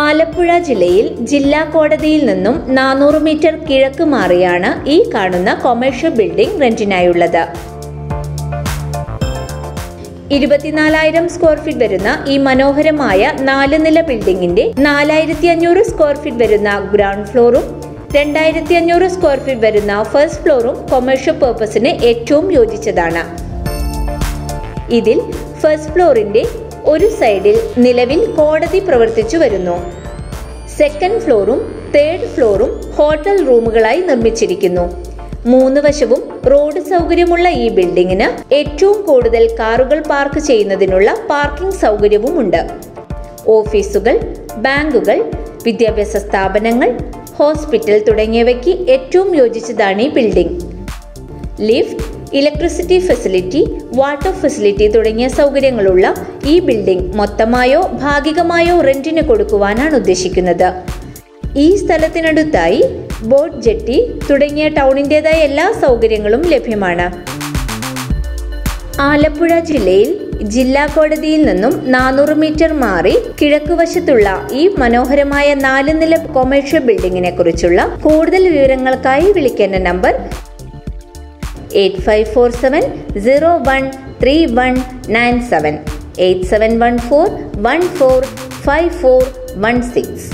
ആലപ്പുഴ ജില്ലയിൽ ജില്ലാ കോടതിയിൽ നിന്നും നാനൂറ് മീറ്റർ കിഴക്ക് മാറിയാണ് ഈ കാണുന്ന കൊമേഴ്ഷ്യൽ ബിൽഡിംഗ് റെന്റിനായുള്ളത് ഇരുപത്തിനാലായിരം സ്ക്വയർ ഫീറ്റ് വരുന്ന ഈ മനോഹരമായ നാല് നില ബിൽഡിംഗിന്റെ നാലായിരത്തി അഞ്ഞൂറ് സ്ക്വയർ ഫീറ്റ് വരുന്ന ഗ്രൗണ്ട് ഫ്ലോറും രണ്ടായിരത്തി അഞ്ഞൂറ് സ്ക്വയർ ഫീറ്റ് വരുന്ന ഫസ്റ്റ് ഫ്ലോറും കൊമേഴ്ഷ്യൽ പർപ്പസിന് ഏറ്റവും യോജിച്ചതാണ് ഇതിൽ ഫസ്റ്റ് ഫ്ലോറിന്റെ ഒരു സൈഡിൽ നിലവിൽ കോടതി പ്രവർത്തിച്ചു വരുന്നു സെക്കൻഡ് ഫ്ലോറും തേർഡ് ഫ്ലോറും ഹോട്ടൽ റൂമുകളായി നിർമ്മിച്ചിരിക്കുന്നു മൂന്ന് വശവും റോഡ് സൗകര്യമുള്ള ഈ ബിൽഡിങ്ങിന് ഏറ്റവും കൂടുതൽ കാറുകൾ പാർക്ക് ചെയ്യുന്നതിനുള്ള പാർക്കിംഗ് സൗകര്യവുമുണ്ട് ഓഫീസുകൾ ബാങ്കുകൾ വിദ്യാഭ്യാസ സ്ഥാപനങ്ങൾ ഹോസ്പിറ്റൽ തുടങ്ങിയവയ്ക്ക് ഏറ്റവും യോജിച്ചതാണ് ഈ building lift electricity facility water facility തുടങ്ങിയ സൗകര്യങ്ങളുള്ള ഈ ബിൽഡിംഗ് മൊത്തമായോ ഭാഗികമായോ റെന്റിന് കൊടുക്കുവാനാണ് ഉദ്ദേശിക്കുന്നത് ഈ സ്ഥലത്തിനടുത്തായി ബോട്ട് ജെട്ടി തുടങ്ങിയ ടൗണിൻ്റെതായ എല്ലാ സൗകര്യങ്ങളും ലഭ്യമാണ് ആലപ്പുഴ ജില്ലയിൽ ജില്ലാ കോടതിയിൽ നിന്നും നാനൂറ് മീറ്റർ മാറി കിഴക്കുവശത്തുള്ള ഈ മനോഹരമായ നാല് നില കൊമേഴ്ഷ്യൽ ബിൽഡിങ്ങിനെ കുറിച്ചുള്ള കൂടുതൽ വിവരങ്ങൾക്കായി വിളിക്കേണ്ട number eight five four seven zero one three one nine seven eight seven one four one four five four one six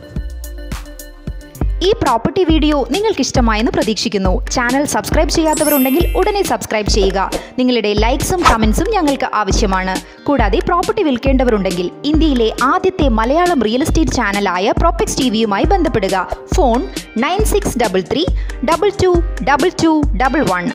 ഈ പ്രോപ്പർട്ടി വീഡിയോ നിങ്ങൾക്ക് ഇഷ്ടമായെന്ന് പ്രതീക്ഷിക്കുന്നു ചാനൽ സബ്സ്ക്രൈബ് ചെയ്യാത്തവരുണ്ടെങ്കിൽ ഉടനെ സബ്സ്ക്രൈബ് ചെയ്യുക നിങ്ങളുടെ ലൈക്സും കമൻസും ഞങ്ങൾക്ക് ആവശ്യമാണ് കൂടാതെ പ്രോപ്പർട്ടി വിൽക്കേണ്ടവരുണ്ടെങ്കിൽ ഇന്ത്യയിലെ ആദ്യത്തെ മലയാളം റിയൽ എസ്റ്റേറ്റ് ചാനലായ പ്രോപ്പക്സ് ടി വിയുമായി ബന്ധപ്പെടുക phone nine six double three double two double two double one